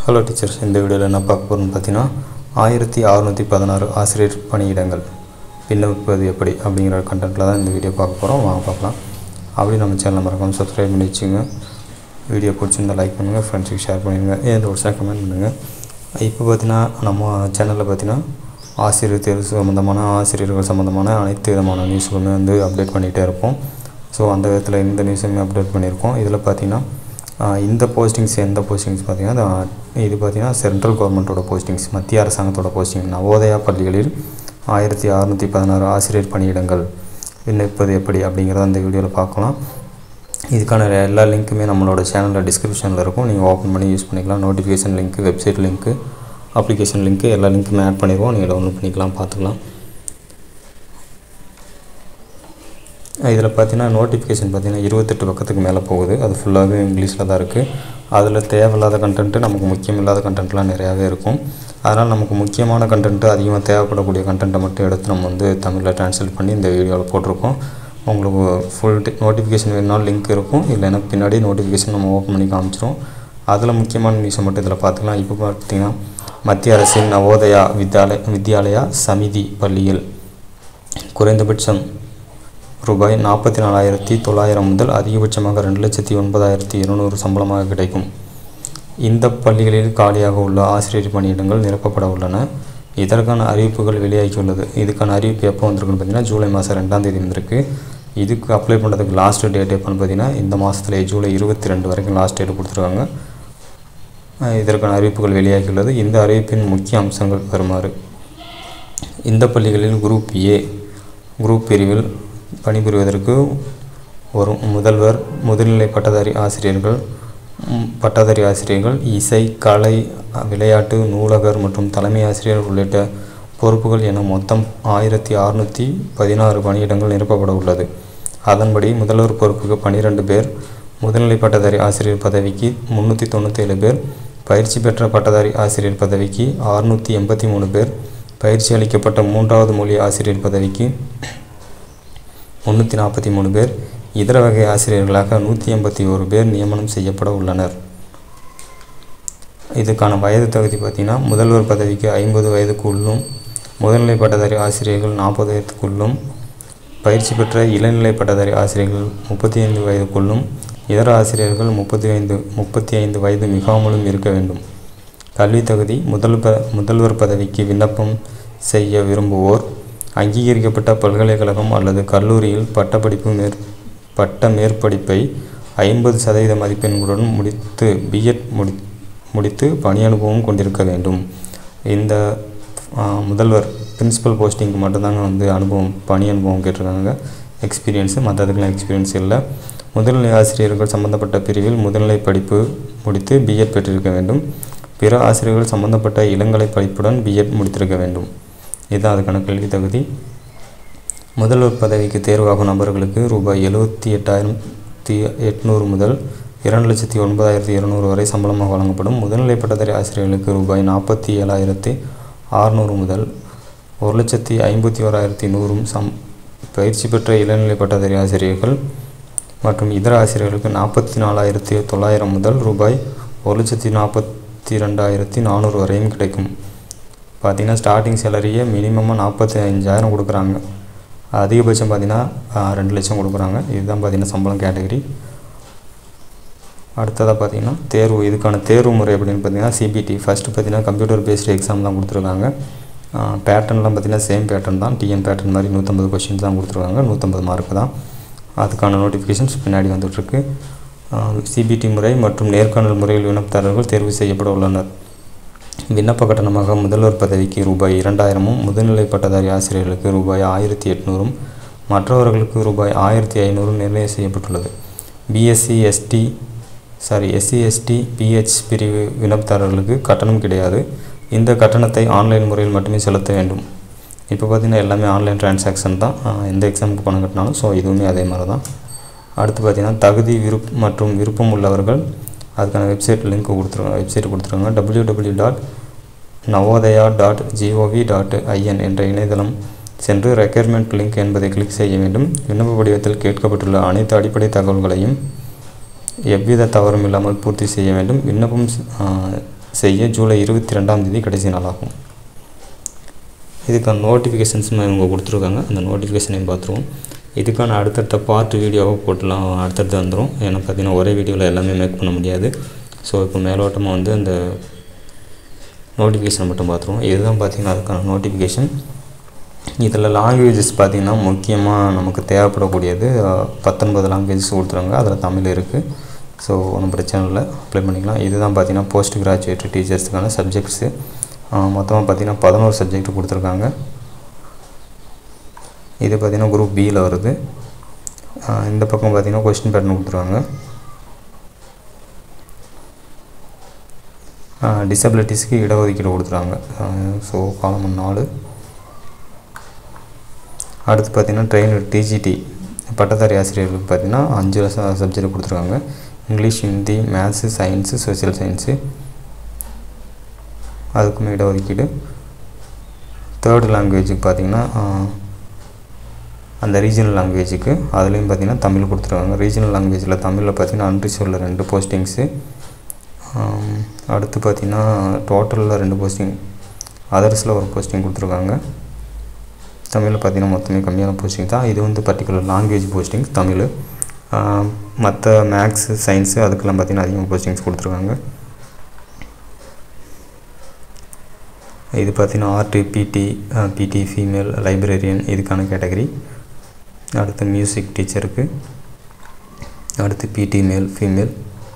hello teachers இந்த வீடியோவில் என்ன பார்க்க போகிறோம்னு பார்த்தீங்கன்னா ஆயிரத்தி அறநூற்றி பதினாறு ஆசிரியர் பணியிடங்கள் விண்ணப்பிப்பது எப்படி அப்படிங்கிற கண்டென்ட்டில் தான் இந்த வீடியோ பார்க்க போகிறோம் வாங்க பார்க்கலாம் அப்படி நம்ம சேனலை மறக்காம சப்ஸ்கிரைப் பண்ணி வச்சுங்க வீடியோ பிடிச்சிருந்தா லைக் பண்ணுங்கள் ஃப்ரெண்ட்ஸுக்கு ஷேர் பண்ணிடுங்க ஏன் ஒரு கமெண்ட் பண்ணுங்கள் இப்போ பார்த்தீங்கன்னா நம்ம சேனலில் பார்த்தீங்கன்னா ஆசிரியர் தேர்வு சம்மந்தமான ஆசிரியர்கள் சம்மந்தமான அனைத்து விதமான நியூஸுகளுமே வந்து அப்டேட் பண்ணிகிட்டே இருப்போம் ஸோ அந்த விதத்தில் இந்த நியூஸுமே அப்டேட் பண்ணியிருக்கோம் இதில் பார்த்தீங்கன்னா ஆஹ் இந்த போஸ்டிங்ஸ் எந்த போஸ்டிங்ஸ் பார்த்தீங்கன்னா இந்த- இது பார்த்தீங்கன்னா சென்ட்ரல் கவர்மெண்ட்டோட போஸ்டிங்ஸ் மத்திய அரசாங்கத்தோட போஸ்டிங் நவோதயா பள்ளிகளில் ஆயிரத்தி அறநூற்றி பதினாறு ஆசிரியர் பணியிடங்கள் விண்ணப்பிப்பது எப்படி அப்படிங்கிறத இந்த வீடியோவில் பார்க்கலாம் இதுக்கான எல்லா லிங்க்குமே நம்மளோட சேனலில் டிஸ்கிரிப்ஷனில் இருக்கும் நீங்கள் ஓப்பன் பண்ணி யூஸ் பண்ணிக்கலாம் notification link website link application link எல்லா லிங்க்குமே ஆட் பண்ணிடுவோம் நீங்கள் டவுன்லோட் பண்ணிக்கலாம் பார்த்துக்கலாம் இதில் பார்த்தீங்கன்னா நோட்டிஃபிகேஷன் பார்த்தீங்கன்னா இருபத்தெட்டு பக்கத்துக்கு மேலே போகுது அது ஃபுல்லாகவே இங்கிலீஷில் தான் இருக்குது அதில் தேவையில்லாத கண்டென்ட்டு நமக்கு முக்கியமில்லாத கண்டென்ட்லாம் நிறையாவே இருக்கும் அதனால் நமக்கு முக்கியமான கண்டென்ட்டு அதிகமாக தேவைப்படக்கூடிய கண்டென்ட்டை மட்டும் எடுத்து நம்ம வந்து தமிழில் ட்ரான்ஸ்லேட் பண்ணி இந்த வீடியோவில் போட்டிருக்கோம் உங்களுக்கு ஃபுல் நோட்டிஃபிகேஷன் வேணுனாலும் லிங்க் இருக்கும் இல்லைன்னா பின்னாடி நோட்டிஃபிகேஷன் நம்ம ஓப்பன் பண்ணி காமிச்சிரும் அதில் முக்கியமான நியூஸை மட்டும் இதில் பார்த்துக்கலாம் இப்போ பார்த்தீங்கன்னா மத்திய அரசின் நவோதயா வித்யாலய வித்யாலயா சமிதி பள்ளியில் குறைந்தபட்சம் ரூபாய் நாற்பத்தி நாலாயிரத்தி தொள்ளாயிரம் முதல் அதிகபட்சமாக ரெண்டு லட்சத்தி ஒன்பதாயிரத்தி இருநூறு சம்பளமாக கிடைக்கும் இந்த பள்ளிகளில் காலியாக உள்ள ஆசிரியர் பணியிடங்கள் நிரப்பப்பட உள்ளன இதற்கான அறிவிப்புகள் வெளியாகியுள்ளது இதுக்கான அறிவிப்பு எப்போ வந்திருக்குன்னு பார்த்தீங்கன்னா ஜூலை மாதம் ரெண்டாம் தேதி வந்திருக்கு இதுக்கு அப்ளை பண்ணுறதுக்கு லாஸ்ட் டேட் எப்போன்னு பார்த்தீங்கன்னா இந்த மாதத்துல ஜூலை இருபத்தி ரெண்டு வரைக்கும் லாஸ்ட் டேட் கொடுத்துருக்காங்க அஹ் இதற்கான அறிவிப்புகள் வெளியாகியுள்ளது இந்த அறிவிப்பின் முக்கிய அம்சங்கள் வருமாறு இந்த பள்ளிகளில் குரூப் ஏ குரூப் பிரிவில் பணிபுரிவதற்கு ஒரு முதல்வர் முதுநிலை பட்டதாரி ஆசிரியர்கள் ம், பட்டதாரி ஆசிரியர்கள் இசை கலை விளையாட்டு நூலகர் மற்றும் தலைமை ஆசிரியர் உள்ளிட்ட பொறுப்புகள் என மொத்தம் ஆயிரத்தி அறுநூற்றி பதினாறு பணியிடங்கள் நிரப்பப்பட உள்ளது அதன்படி முதல்வர் பொறுப்புக்கு பன்னிரெண்டு பேர் முதுநிலை பட்டதாரி ஆசிரியர் பதவிக்கு முந்நூற்றி தொண்ணூற்றேழு பேர் பயிற்சி பெற்ற பட்டதாரி ஆசிரியர் பதவிக்கு அறுநூற்றி எண்பத்தி மூணு பேர் பயிற்சி அளிக்கப்பட்ட மூன்றாவது மொழி ஆசிரியர் பதவிக்கு முந்நூற்றி நாற்பத்தி மூணு பேர் இதர வகை ஆசிரியர்களாக நூற்றி எண்பத்தி ஒரு பேர் நியமனம் செய்யப்பட உள்ளனர் இதுக்கான வயது தகுதி பார்த்திங்கன்னா முதல்வர் பதவிக்கு ஐம்பது வயதுக்குள்ளும் முதுநிலை பட்டதாரி ஆசிரியர்கள் நாற்பது வயதுக்குள்ளும் பயிற்சி பெற்ற இளநிலை பட்டதாரி ஆசிரியர்கள் முப்பத்தி ஐந்து வயதுக்குள்ளும் இதர ஆசிரியர்கள் முப்பத்தி ஐந்து முப்பத்தி ஐந்து வயது மிகாமலும் இருக்க வேண்டும் கல்வி தகுதி முதல் ப முதல்வர் பதவிக்கு விண்ணப்பம் செய்ய விரும்புவோர் அங்கீகரிக்கப்பட்ட பல்கலைக்கழகம் அல்லது கல்லூரியில் பட்டப்படிப்பு மேற் பட்ட மேற்படிப்பை ஐம்பது சதவீத மதிப்பெண்களுடன் முடித்து பிஎட் முடி முடித்து பணி அனுபவம் கொண்டிருக்க வேண்டும் இந்த ஆ, முதல்வர் பிரின்சிபல் போஸ்டிங்க்கு மட்டும்தாங்க வந்து அனுபவம் பணி அனுபவம் கேட்டிருக்காங்க எக்ஸ்பீரியன்ஸு மற்றதுக்கெல்லாம் எக்ஸ்பீரியன்ஸ் இல்லை முதுநிலை ஆசிரியர்கள் சம்பந்தப்பட்ட பிரிவில் முதுநிலை படிப்பு முடித்து பிஎட் பெற்றிருக்க வேண்டும் பிற ஆசிரியர்கள் சம்பந்தப்பட்ட இளங்கலை படிப்புடன் பிஎட் முடித்திருக்க வேண்டும் இதுதான் அதுக்கான கல்வி தகுதி முதல்வர் பதவிக்கு தேர்வாகும் நபர்களுக்கு ரூபாய் எழுபத்தி எட்டாயிரத்தி எட்நூறு முதல் இரண்டு லட்சத்தி ஒன்பதாயிரத்தி இருநூறு வரை சம்பளமாக வழங்கப்படும் முதுநிலை பட்டதாரி ஆசிரியர்களுக்கு ரூபாய் நாற்பத்தி ஏழாயிரத்தி அறுநூறு முதல் ஒரு லட்சத்தி ஐம்பத்தி ஓராயிரத்தி நூறும் சம் பயிற்சி பெற்ற இளநிலை பட்டதாரி ஆசிரியர்கள் மற்றும் இதர ஆசிரியர்களுக்கு நாற்பத்தி நாலாயிரத்தி தொள்ளாயிரம் முதல் ரூபாய் ஒரு லட்சத்தி நாற்பத்தி ரெண்டாயிரத்தி நானூறு வரையும் கிடைக்கும் பார்த்தீங்கன்னா ஸ்டார்டிங் சேலரியே மினிமமாக நாற்பத்தி அஞ்சாயிரம் கொடுக்குறாங்க அதிகபட்சம் பார்த்தீங்கன்னா ஆ, ரெண்டு லட்சம் கொடுக்குறாங்க இதுதான் பார்த்தீங்கன்னா சம்பளம் கேட்டகரி அடுத்ததாக பார்த்தீங்கன்னா தேர்வு இதுக்கான தேர்வு முறை அப்படின்னு பார்த்தீங்கன்னா சிபிடி ஃபஸ்ட்டு பார்த்தீங்கன்னா கம்ப்யூட்டர் பேஸ்டு எக்ஸாம் தான் கொடுத்துருக்காங்க பேட்டர்ன்லாம் பார்த்தீங்கன்னா சேம் பேட்டர்ன் தான் டிஎன் பேட்டர்ன் மாதிரி நூற்றம்பது கொஷின்ஸ் தான் கொடுத்துருக்காங்க நூற்றம்பது மார்க் தான் அதுக்கான நோட்டிஃபிகேஷன்ஸ் பின்னாடி வந்துட்டுருக்கு சிபிடி முறை மற்றும் நேர்காணல் முறையில் விண்ணப்பதாரர்கள் தேர்வு செய்யப்பட உள்ளனர் விண்ணப்ப கட்டணமாக முதல்வர் பதவிக்கு ரூபாய் இரண்டாயிரமும் முதுநிலை பட்டதாரி ஆசிரியர்களுக்கு ரூபாய் ஆயிரத்தி எட்நூறும் மற்றவர்களுக்கு ரூபாய் ஆயிரத்தி ஐநூறும் நிர்ணயம் செய்யப்பட்டுள்ளது BSc ST sorry SC ST PH பிரிவு விண்ணப்பதாரர்களுக்கு கட்டணம் கிடையாது இந்த கட்டணத்தை ஆன்லைன் முறையில் மட்டுமே செலுத்த வேண்டும் இப்போ பார்த்தீங்கன்னா எல்லாமே ஆன்லைன் டிரான்சாக்ஷன் தான் ஆஹ் எந்த எக்ஸாமுக்கு பணம் கட்டினாலும் ஸோ இதுவுமே அதே மாதிரி தான் அடுத்து பார்த்தீங்கன்னா தகுதி விருப் மற்றும் விருப்பம் உள்ளவர்கள் அதுக்கான வெப்சைட் லிங்க் கொடுத்துருவாங்க வெப்சைட் கொடுத்துருவாங்க W W dot Navodaya dot gov dot in என்ற இணையதளம் சென்று ரெக்யர்மெண்ட் லிங்க் என்பதை கிளிக் செய்ய வேண்டும் விண்ணப்ப படிவத்தில் கேட்கப்பட்டுள்ள அனைத்து அடிப்படை தகவல்களையும் எவ்வித தவறும் இல்லாமல் பூர்த்தி செய்ய வேண்டும் விண்ணப்பம் செ- ஆ, செய்ய ஜூலை இருபத்தி ரெண்டாம் தேதி கடைசி நாளாகும் இதுக்கான நோட்டிஃபிகேஷன்ஸ் இவங்க கொடுத்துருக்காங்க அந்த நோட்டிஃபிகேஷனையும் பார்த்துருவோம் இதுக்கான அடுத்தடுத்த பார்ட் வீடியோவை போட்டுலாம் அடுத்தடுத்து வந்துடும் ஏன்னா பார்த்தீங்கன்னா ஒரே வீடியோவில் எல்லாமே மேக் பண்ண முடியாது ஸோ இப்போ மேலோட்டமாக வந்து அந்த நோட்டிஃபிகேஷன் மட்டும் பார்த்துருவோம் இதுதான் பார்த்தீங்கன்னா அதுக்கான நோட்டிஃபிகேஷன் இதில் லாங்குவேஜஸ் பார்த்திங்கன்னா முக்கியமாக நமக்கு தேவைப்படக்கூடியது பத்தொன்பது லாங்குவேஜஸ் கொடுத்துருவாங்க அதில் தமிழ் இருக்குது ஸோ ஒன்றும் பிரச்சனை இல்லை அப்ளை பண்ணிக்கலாம் இதுதான் பார்த்தீங்கன்னா போஸ்ட் கிராஜுவேட் டீச்சர்ஸுக்கான சப்ஜெக்ட்ஸு மொத்தமாக பார்த்திங்கன்னா பதினோரு சப்ஜெக்ட் கொடுத்துருக்காங்க இது பார்த்திங்கன்னா குரூப் பியில் வருது இந்த பக்கம் பார்த்திங்கன்னா கொஸ்டின் பேட்டர்ன் கொடுத்துருவாங்க டிசபிலிட்டிஸ்க்கு இடஒதுக்கீடு கொடுத்துருவாங்க ஸோ காலம் நாலு அடுத்து பார்த்திங்கன்னா ட்ரெயின் டிஜிடி பட்டதாரி ஆசிரியர்களுக்கு பார்த்திங்கன்னா அஞ்சு சப்ஜெக்ட் கொடுத்துருக்காங்க English Hindi maths science social science அதுக்குமே இடஒதுக்கீடு தேர்டு லாங்குவேஜுக்கு பார்த்திங்கன்னா அந்த ரீஜனல் லாங்குவேஜுக்கு அதுலேயும் பார்த்திங்கன்னா தமிழ் கொடுத்துருக்காங்க ரீஜனல் லாங்குவேஜில் தமிழில் பார்த்திங்கன்னா அன்ரிசர்வில் ரெண்டு போஸ்டிங்ஸு அடுத்து பார்த்திங்கன்னா டோட்டலில் ரெண்டு போஸ்டிங் அதர்ஸில் ஒரு போஸ்டிங் கொடுத்துருக்காங்க தமிழில் பார்த்திங்கன்னா மொத்தமே கம்மியான போஸ்டிங் தான் இது வந்து பர்டிகுலர் லாங்குவேஜ் போஸ்டிங் தமிழ் மற்ற மேக்ஸு சயின்ஸு அதுக்கெல்லாம் பார்த்திங்கன்னா அதிகமாக போஸ்டிங்ஸ் கொடுத்துருக்காங்க இது பார்த்திங்கன்னா art PT PT female librarian இதுக்கான கேட்டகரி அடுத்து மியூசிக் டீச்சருக்கு அடுத்து பிடி மேல் ஃபீமேல்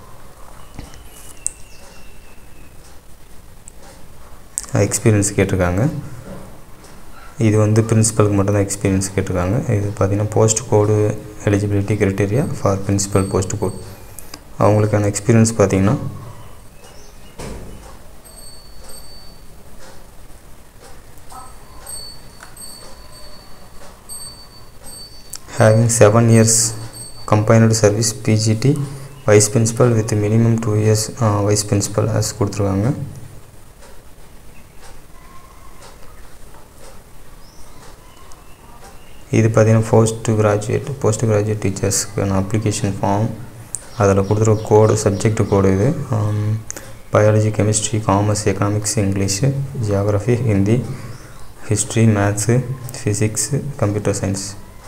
எக்ஸ்பீரியன்ஸ் கேட்டிருக்காங்க இது வந்து பிரின்சிபலுக்கு மட்டும்தான் எக்ஸ்பீரியன்ஸ் கேட்டிருக்காங்க இது பார்த்திங்கன்னா post code eligibility criteria for principal post code அவங்களுக்கான எக்ஸ்பீரியன்ஸ் பார்த்திங்கன்னா having 7 years combined service PGT vice principal with minimum 2 years uh, vice principal as கொடுத்துருக்காங்க இது பார்த்தீங்கன்னா போஸ்ட் கிராஜுவேட் போஸ்ட் கிராஜுவேட் டீச்சர்ஸ்க்கான அப்ளிகேஷன் ஃபார்ம் அதில் கொடுத்துருக்க கோடு சப்ஜெக்ட் கோடு இது biology chemistry commerce economics English geography Hindi history maths physics computer science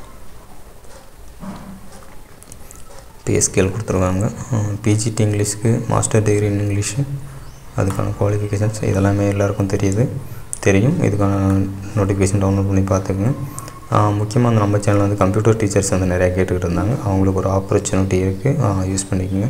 pay scale கொடுத்துருக்காங்க PGT இங்கிலீஷ்க்கு master degree in English அதுக்கான குவாலிஃபிகேஷன்ஸ் இதெல்லாமே எல்லாருக்கும் தெரியுது தெரியும் இதுக்கான நோட்டிஃபிகேஷன் டவுன்லோட் பண்ணி பார்த்துக்குங்க முக்கியமாக அந்த நம்ம சேனல் வந்து கம்ப்யூட்டர் டீச்சர்ஸ் வந்து நிறையா கேட்டுக்கிட்டு இருந்தாங்க அவங்களுக்கு ஒரு ஆப்பர்ச்சுனிட்டி இருக்குது யூஸ் பண்ணிக்கோங்க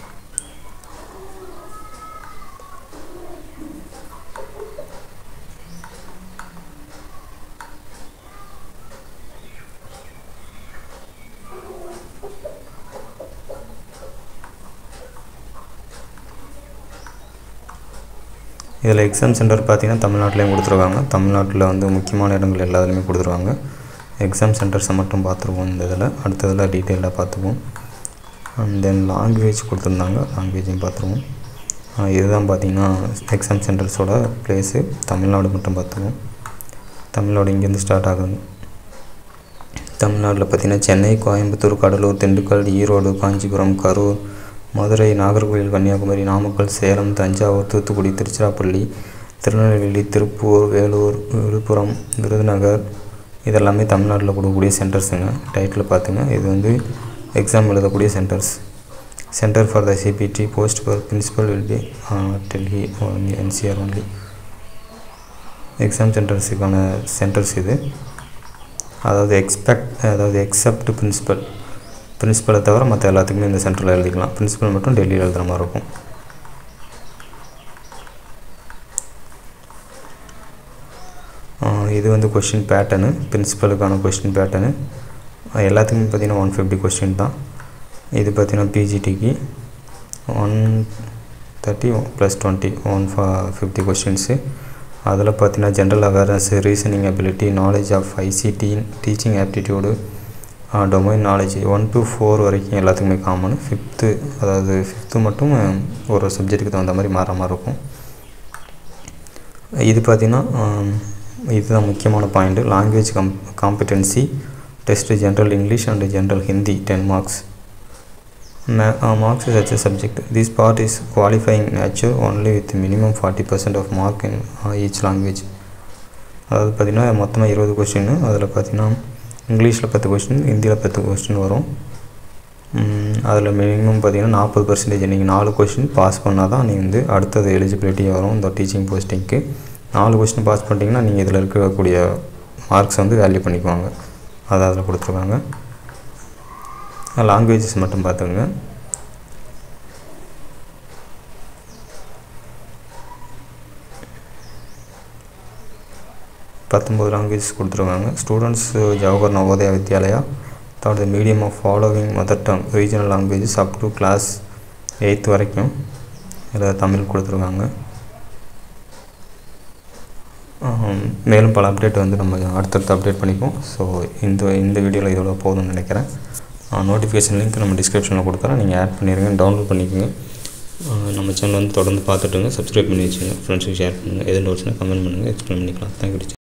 இதில் எக்ஸாம் சென்டர் பார்த்திங்கன்னா தமிழ்நாட்டிலையும் கொடுத்துருக்காங்க தமிழ்நாட்டில் வந்து முக்கியமான இடங்கள் எல்லாத்துலேயுமே கொடுத்துருவாங்க எக்ஸாம் சென்டர்ஸை மட்டும் பார்த்துருவோம் இந்த இதில் அடுத்ததில் டீட்டெயிலாக பார்த்துக்குவோம் அண்ட் தென் லாங்குவேஜ் கொடுத்துருந்தாங்க லாங்குவேஜையும் பார்த்துருவோம் இதுதான் பார்த்திங்கன்னா எக்ஸாம் சென்டர்ஸோட ப்ளேஸு தமிழ்நாடு மட்டும் பார்த்துக்குவோம் தமிழ்நாடு இங்கேருந்து ஸ்டார்ட் ஆகுது தமிழ்நாட்டில் பார்த்திங்கன்னா சென்னை கோயம்புத்தூர் கடலூர் திண்டுக்கல் ஈரோடு காஞ்சிபுரம் கரூர் மதுரை நாகர்கோவில் கன்னியாகுமரி நாமக்கல் சேலம் தஞ்சாவூர் தூத்துக்குடி திருச்சிராப்பள்ளி திருநெல்வேலி திருப்பூர் வேலூர் விழுப்புரம் விருதுநகர் இதெல்லாமே தமிழ்நாட்டில் கொடுக்கக்கூடிய சென்டர்ஸுங்க டைட்டில் பார்த்துங்க இது வந்து எக்ஸாம் எழுதக்கூடிய centres centre for the CBT post for principal will be Delhi NCR only exam சென்டர்ஸுக்கான சென்டர்ஸ் இது அதாவது எக்ஸ்பெக்ட் அதாவது எக்ஸப்ட் பிரின்சிபல் பிரின்சிபலை தவிர மற்ற எல்லாத்துக்குமே இந்த சென்டரில் எழுதிக்கலாம் பிரின்சிபல் மட்டும் டெல்லியில் எழுதுகிற மாதிரி இருக்கும் இது வந்து கொஷின் பேட்டர்னு பிரின்சிபலுக்கான கொஷின் பேட்டர்னு எல்லாத்துக்குமே பார்த்திங்கன்னா ஒன் ஃபிஃப்டி கொஸ்டின் தான் இது பார்த்திங்கன்னா பிஜிடிக்கு one thirty plus twenty one ஃபா ஃபிஃப்டி கொஸ்டின்ஸு அதில் பார்த்தீங்கன்னா general awareness reasoning ability knowledge of ICT teaching aptitude domain knowledge one to four வரைக்கும் எல்லாத்துக்குமே காமன் ஃபிஃப்த்து அதாவது ஃபிஃப்த்து மட்டும் ஒரு சப்ஜெக்ட்டுக்கு தகுந்த மாதிரி மாற மாதிரி இருக்கும் இது பார்த்திங்கன்னா இதுதான் முக்கியமான point language cum competency test general English and general Hindi ten marks marks such a subject this part is qualifying nature only with minimum 40% of mark in uh, each language அதாவது பார்த்திங்கன்னா மொத்தமாக இருபது கொஸ்டின் அதில் பார்த்திங்கன்னா இங்கிலீஷில் பத்து கொஸ்டின் ஹிந்தியில் பத்து கொஸ்டின் வரும் அதில் மினிமம் பார்த்திங்கன்னா நாற்பது பர்சன்டேஜ் நீங்கள் நாலு கொஸ்டின் பாஸ் பண்ணால் தான் நீங்கள் வந்து அடுத்தது எலிஜிபிலிட்டி வரும் இந்த டீச்சிங் போஸ்டிங்க்கு நாலு கொஸ்டின் பாஸ் பண்ணிட்டீங்கன்னா நீங்கள் இதில் இருக்கக்கூடிய மார்க்ஸ் வந்து வேல்யூ பண்ணிக்குவாங்க அதை அதில் கொடுத்துருக்காங்க லாங்குவேஜஸ் மட்டும் பார்த்துக்கோங்க பத்தொம்பது லாங்குவேஜஸ் கொடுத்துருக்காங்க students Jawahar Navodaya Vidyalaya that the medium of following mother tongue regional languages up to class eight வரைக்கும் இதில் தமிழ் கொடுத்துருக்காங்க மேலும் பல அப்டேட் வந்து நம்ம அடுத்தடுத்து அப்டேட் பண்ணிப்போம் ஸோ இந்த இந்த வீடியோவில் இதோட போதும்னு நினைக்கிறேன் நோட்டிஃபிகேஷன் லிங்க் நம்ம டிஸ்கிரிப்ஷனில் கொடுக்குறேன் நீங்கள் ஆட் பண்ணிடுங்க டவுன்லோட் பண்ணிக்கோங்க நம்ம சேனல் வந்து தொடர்ந்து பார்த்துட்டுங்க சப்ஸ்கிரைப் பண்ணி வச்சுங்க ஃப்ரெண்ட்ஸுக்கு ஷேர் பண்ணுங்கள் எதுவும் டவுட்ஸ்னால் கமெண்ட் பண்ணுங்கள் எக்ஸ்பிளைன் பண்ணிக்கலாம் தேங்க்யூ